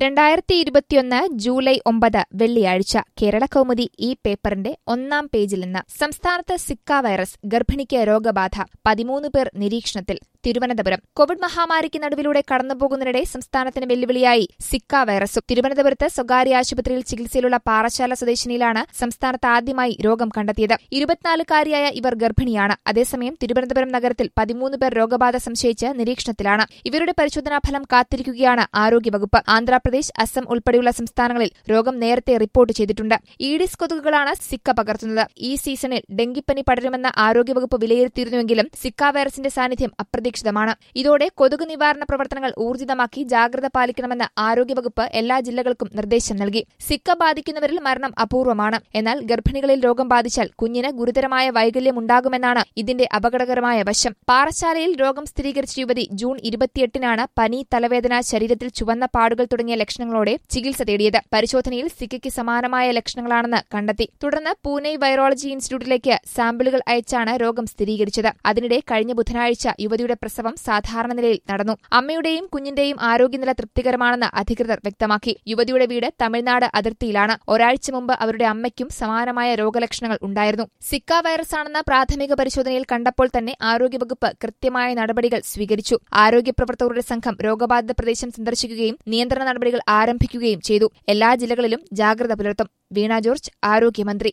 രണ്ടായിരത്തി ഇരുപത്തിയൊന്ന് ജൂലൈ ഒമ്പത് വെള്ളിയാഴ്ച കേരളകൗമുദി ഈ പേപ്പറിന്റെ ഒന്നാം പേജിൽ നിന്ന് സംസ്ഥാനത്ത് സിക്ക വൈറസ് ഗർഭിണിക്ക് രോഗബാധ പതിമൂന്ന് പേർ നിരീക്ഷണത്തിൽ തിരുവനന്തപുരം കോവിഡ് മഹാമാരിക്ക് നടുവിലൂടെ കടന്നുപോകുന്നതിനിടെ സംസ്ഥാനത്തിന് വെല്ലുവിളിയായി സിക്ക വൈറസും തിരുവനന്തപുരത്ത് സ്വകാര്യ ആശുപത്രിയിൽ ചികിത്സയിലുള്ള പാറശാല സ്വദേശിനിയിലാണ് സംസ്ഥാനത്ത് ആദ്യമായി രോഗം കണ്ടെത്തിയത് ഇരുപത്തിനാലുകാരിയായ ഇവർ ഗർഭിണിയാണ് അതേസമയം തിരുവനന്തപുരം നഗരത്തിൽ പതിമൂന്ന് പേർ രോഗബാധ സംശയിച്ച് നിരീക്ഷണത്തിലാണ് ഇവരുടെ പരിശോധനാ ഫലം കാത്തിരിക്കുകയാണ് ആരോഗ്യവകുപ്പ് ആന്ധ്രാപ്രദേശ് അസം ഉൾപ്പെടെയുള്ള സംസ്ഥാനങ്ങളിൽ രോഗം നേരത്തെ റിപ്പോർട്ട് ചെയ്തിട്ടുണ്ട് ഈഡിസ് കൊതുകുകളാണ് സിക്ക പകർത്തുന്നത് ഈ സീസണിൽ ഡെങ്കിപ്പനി പടരുമെന്ന ആരോഗ്യവകുപ്പ് വിലയിരുത്തിയിരുന്നുവെങ്കിലും സിക്ക വൈറസിന്റെ സാന്നിധ്യം അപ്രതീക്ഷിതമാണ് ഇതോടെ കൊതുക് നിവാരണ പ്രവർത്തനങ്ങൾ ഊർജിതമാക്കി ജാഗ്രത പാലിക്കണമെന്ന് ആരോഗ്യവകുപ്പ് എല്ലാ ജില്ലകൾക്കും നിർദ്ദേശം നൽകി സിക്ക ബാധിക്കുന്നവരിൽ മരണം അപൂർവമാണ് എന്നാൽ ഗർഭിണികളിൽ രോഗം ബാധിച്ചാൽ കുഞ്ഞിന് ഗുരുതരമായ വൈകല്യമുണ്ടാകുമെന്നാണ് ഇതിന്റെ അപകടകരമായ വശം പാറശാലയിൽ രോഗം സ്ഥിരീകരിച്ച യുവതി ജൂൺ ഇരുപത്തിയെട്ടിനാണ് പനി തലവേദന ശരീരത്തിൽ ചുവന്ന പാടുകൾ തുടങ്ങിയ ലക്ഷണങ്ങളോടെ ചികിത്സ തേടിയത് പരിശോധനയിൽ സിക്കയ്ക്ക് സമാനമായ ലക്ഷണങ്ങളാണെന്ന് കണ്ടെത്തി തുടർന്ന് പൂനെ വൈറോളജി ഇൻസ്റ്റിറ്റ്യൂട്ടിലേക്ക് സാമ്പിളുകൾ അയച്ചാണ് രോഗം സ്ഥിരീകരിച്ചത് അതിനിടെ കഴിഞ്ഞ ബുധനാഴ്ച യുവതിയുടെ പ്രസവം സാധാരണ നിലയിൽ നടന്നു അമ്മയുടെയും കുഞ്ഞിന്റെയും ആരോഗ്യനില തൃപ്തികരമാണെന്ന് അധികൃതർ വ്യക്തമാക്കി യുവതിയുടെ വീട് തമിഴ്നാട് അതിർത്തിയിലാണ് ഒരാഴ്ച മുമ്പ് അവരുടെ അമ്മയ്ക്കും സമാനമായ രോഗലക്ഷണങ്ങൾ ഉണ്ടായിരുന്നു സിക്ക വൈറസാണെന്ന പ്രാഥമിക പരിശോധനയിൽ കണ്ടപ്പോൾ തന്നെ ആരോഗ്യവകുപ്പ് കൃത്യമായ നടപടികൾ സ്വീകരിച്ചു ആരോഗ്യ പ്രവർത്തകരുടെ സംഘം രോഗബാധിത പ്രദേശം സന്ദർശിക്കുകയും നിയന്ത്രണ നടപടികൾ ആരംഭിക്കുകയും ചെയ്തു എല്ലാ ജില്ലകളിലും ജാഗ്രത പുലർത്തും വീണ ജോർജ് ആരോഗ്യമന്ത്രി